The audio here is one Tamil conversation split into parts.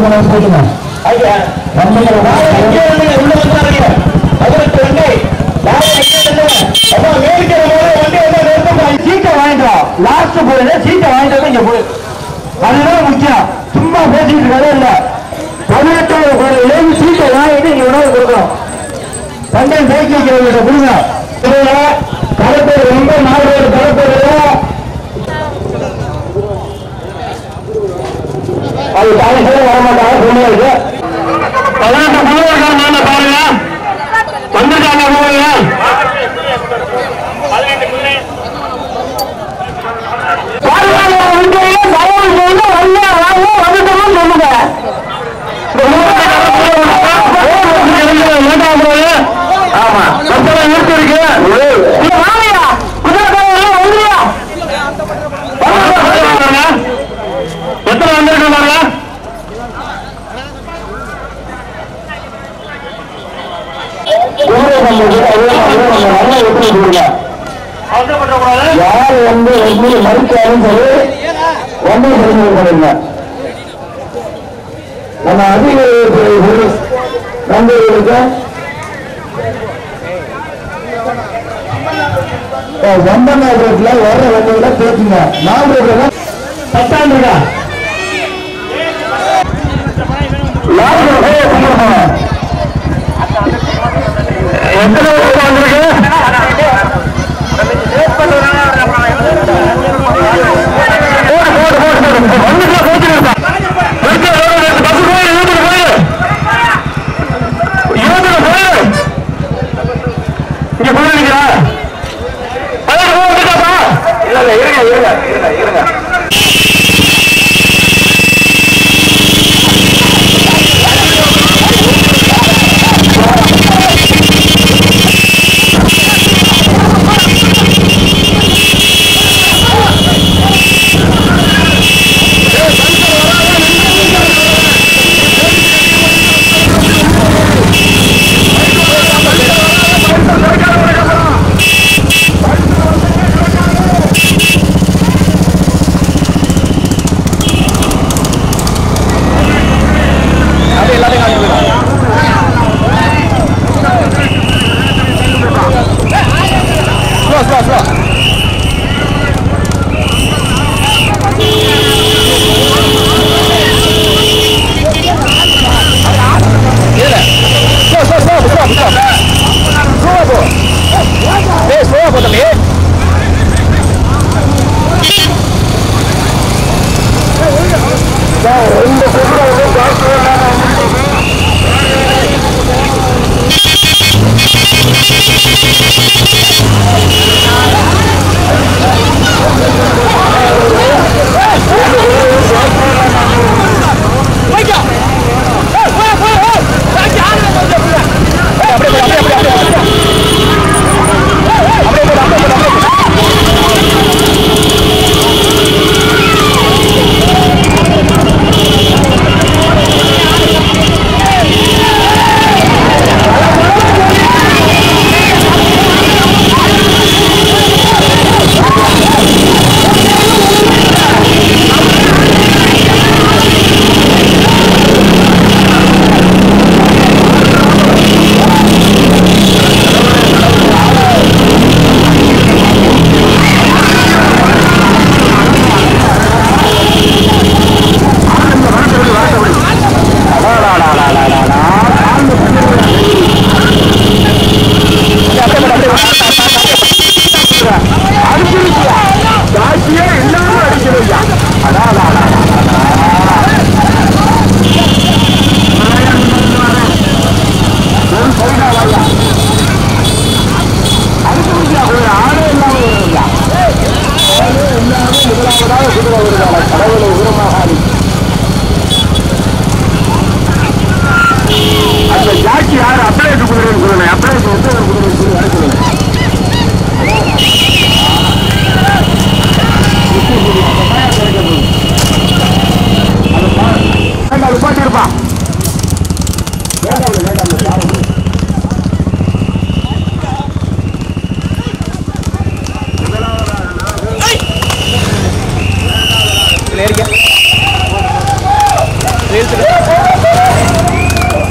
கொண்டாந்து போட்டுங்க ஐயா வண்டிகளை நாளை இங்கே வாங்க. வந்து உள்ள வந்தாருங்க பதினெட்டு வண்டி நாளை இங்கே வந்து அப்பா மேற்கிற போது வண்டி வந்து நிறுத்தமா சீட்டை வாங்கிட்டு வா லாஸ்ட் போயிடு சீட்டை வாங்கிட்டு வந்து இங்க போய் அதுதான் முக்கியம் சும்மா பேசிட்டு இருக்கவே இல்ல பதினெட்டு ஒரு ஏழு சீட்டை வாங்கிட்டு இங்க உணவு கொடுக்கணும் சண்டை ஜெயிக்க வைக்கிறவங்க கொடுங்க இதுல தலைப்பேர் ரொம்ப நாலு பேர் தலைப்பேர் அது காலேஜ்ல வர மாட்டாங்க சொல்லியாச்சு பதினெட்டு முழுவதுக்கான பாருங்க வந்திருக்காங்க போவீங்க எத்தனை வந்திருக்காங்க யார் வந்து எப்படி மறுத்தாலும் சரி ஒன்றை தெரிஞ்சுக்கப்படுங்க நம்ம அதிக நண்பர்களுக்கு ஒன்பதாம் ரோட்ல வர வண்டியில பேசுங்க நாலு ரோட்ல பத்தாம் இருக்கா எத்தனை வருஷம் வந்திருக்கு போடு போடு போடு போடு வந்துட்டு போச்சுருக்கா நிறுத்து பஸ் போய் இருபது போய் இருபது போய் இங்க போய் நிக்கிறா பதினெட்டு போய் வந்துட்டாப்பா இல்ல இல்ல இருங்க இருங்க இருங்க இருங்க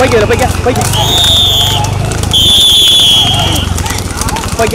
போய்க்க இதுல போய்க்க போய்க்க போய்க்க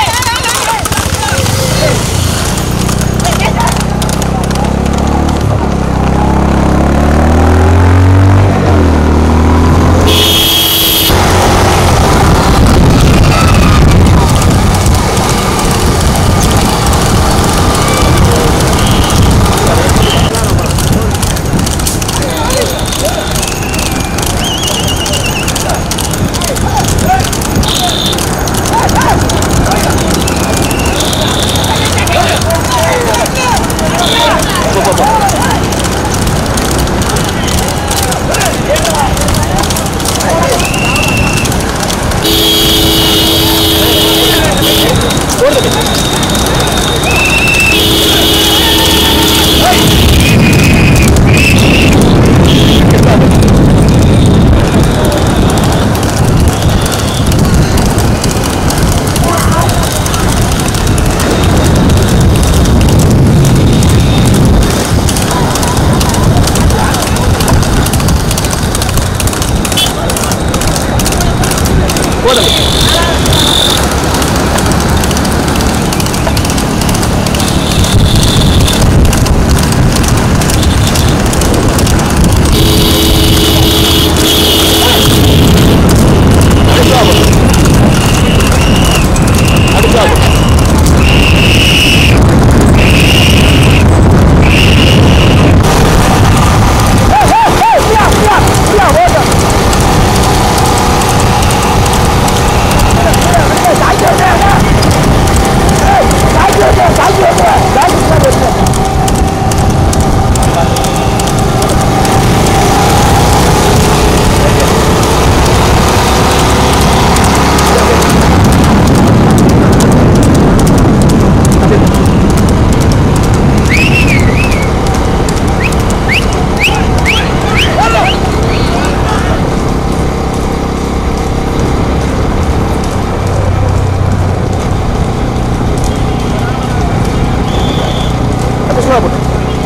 போதும் சும்மா போட்டு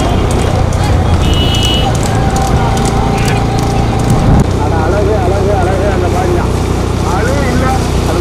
அழகு அழகு அழகு அந்த மாதிரி தான் அழகு இல்லை அது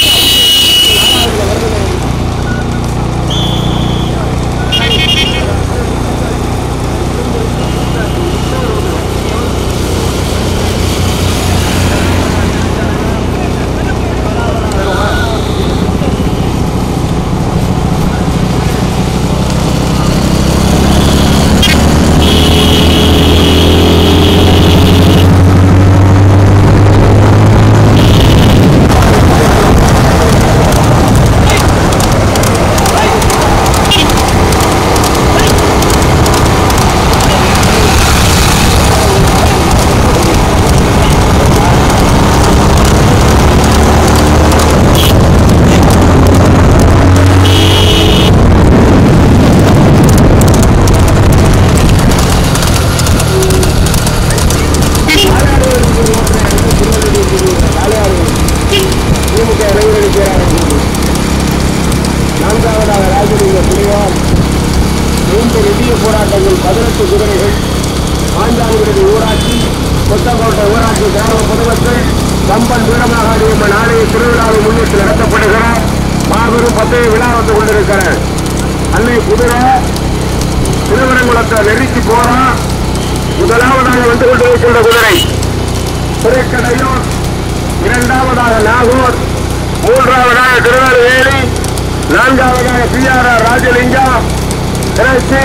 திமுக இளைஞரணி பேராளர் நான்காவதாக ராஜலிங்க புலிவால் நீண்ட நெடிய போராட்டங்கள் பதினெட்டு குதிரைகள் பாஞ்சாங்குடி ஊராட்சி கொத்தக்கோட்டை ஊராட்சி கிராம பொதுமக்கள் கம்பன் வீரமாகாளியம்மன் ஆலய திருவிழாவை முன்னிட்டு நடத்தப்படுகிற மாபெரும் பந்தய விழா வந்து கொண்டிருக்கிற அன்னை குதிரை திருவரங்குளத்தை நெருக்கி போறா முதலாவதாக வந்து கொண்டிருக்கின்ற குதிரை திருக்கடையூர் இரண்டாவதாக நாகூர் மூன்றாவதாக திருநெல்வேலி நான்காவதாக P R R Rajalingam Trichy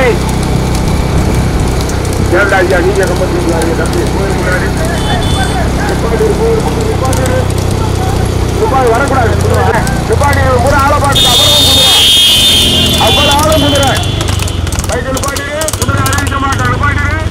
ஏண்டா ஐயா நீங்க ரொம்ப தீர்வாங்க தம்பி கோயில் முன்னாடி நிப்பாட்டி இரு, கோயில் முன்னாடி நிப்பாட்டி இரு. நிப்பாட்டி வரக்கூடாது நிப்பாட்டி இரு, பூரா ஆளை பார்த்துட்டு அவ்வளவு குதிரை அவ்வளவு ஆளும் குதிரை பைக்கு நிப்பாட்டி இரு, குதிரை அறிவிக்க மாட்டாங்க நிப்பாட்டி இரு.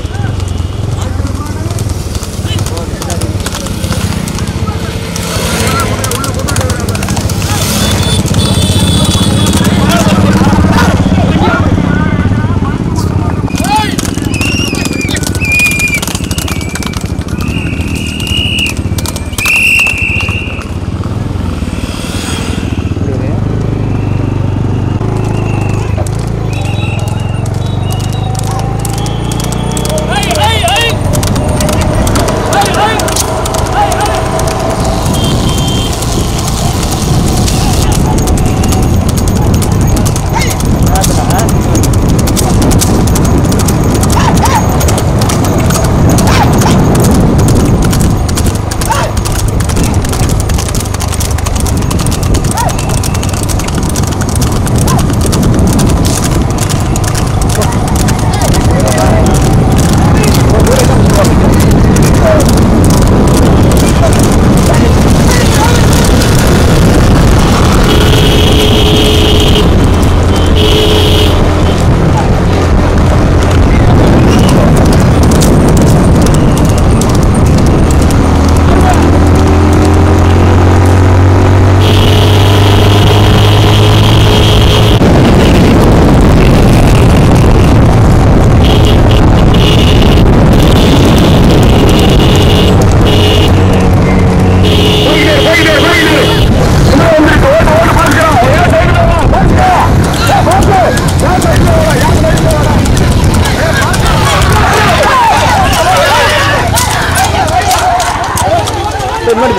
போய் முன்னாடி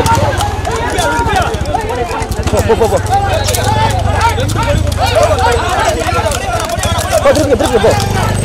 போ போ போ போ போ போ திருப்பி திருப்பி போ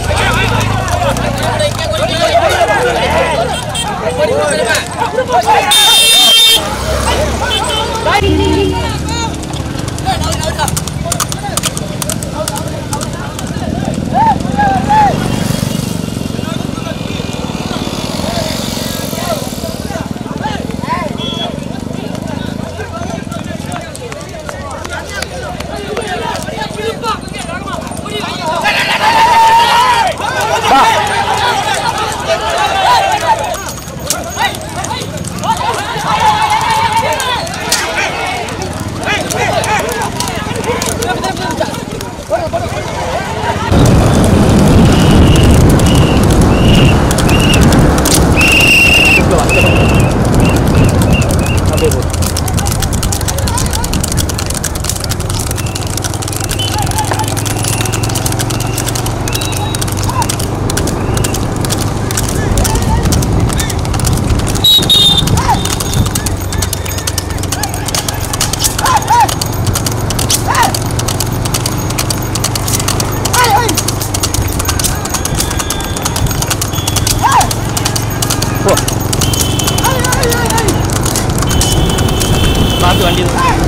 அப்படியே போ போ பார்த்து வண்டி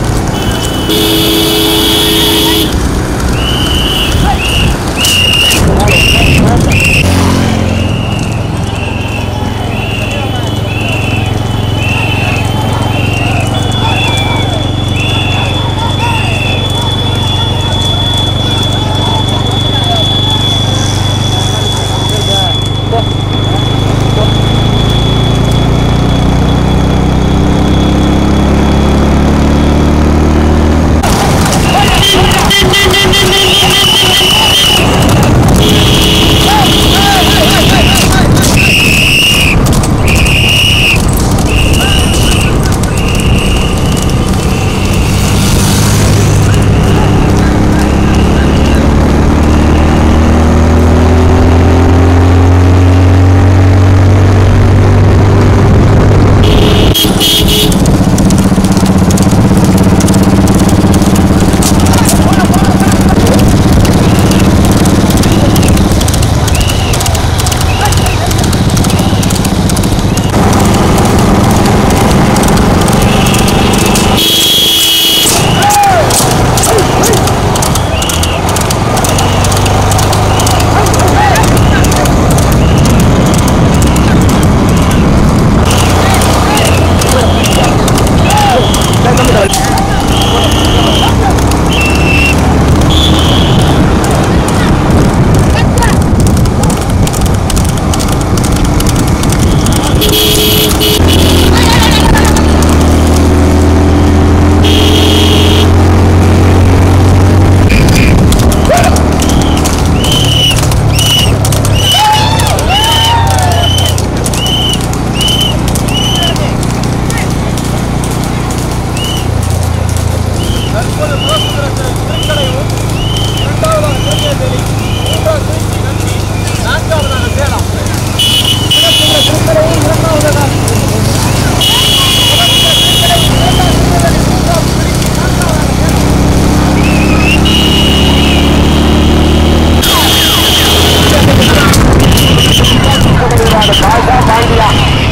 பாஷா பாண்டியா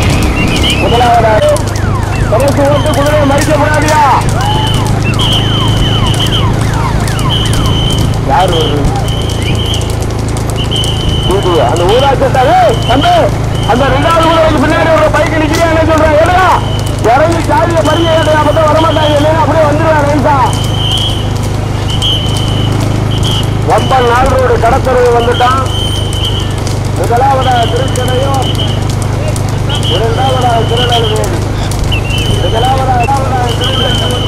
முதலாவது தொடர்ச்சி ஓட்டு குதிரையை மறிக்கப்படாதியா யார் வருது இது அந்த ஊராட்சி அந்த அந்த ரெண்டாவது குதிரைக்கு பின்னாடி ஒரு பைக் நிக்கிறேன் சொல்றேன் ஏடா இறங்கி சாதிய மறிய ஏடா அப்பதான் வரமாட்டாங்க இல்லையா அப்படியே வந்துடுவேன் நைசா வம்பல் நாள் ரோடு கடத்தரவு வந்துட்டான் முதலாவதா திருச்சடையும் இரண்டாவதா திருநெல்வேலி முதலாவதா இரண்டாவதா திருநெல்வேலி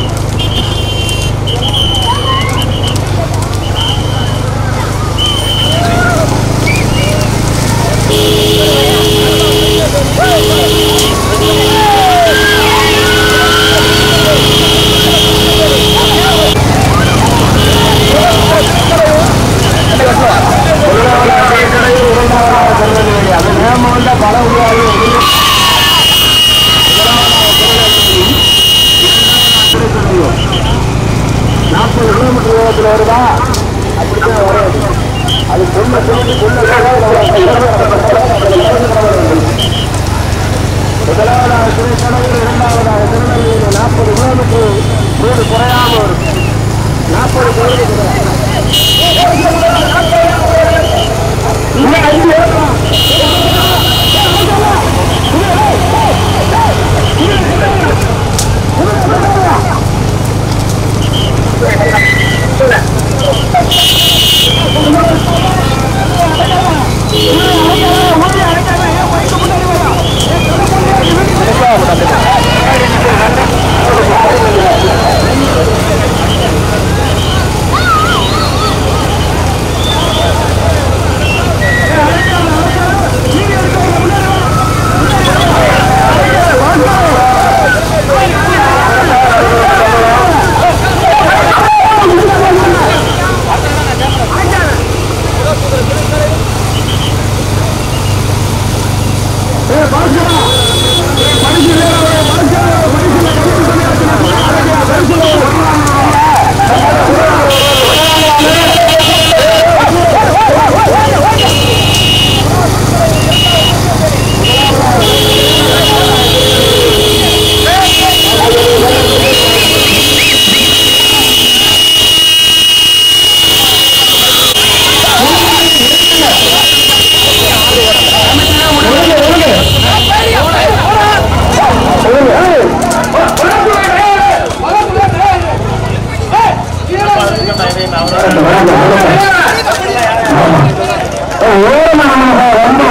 முதலாவதா திருச்சடையும் இரண்டாவதா திருநெல்வேலி அது நேமம் பல உருவாகி முதலாவதா முதலாவதாக துணைக்கடவுள் இரண்டாவதாக திருநெல்வேலி நாற்பது கிலோமீட்டர் மூணு குறையாமல் நாற்பது கிலோமீட்டர் ஓரமாக ரொம்ப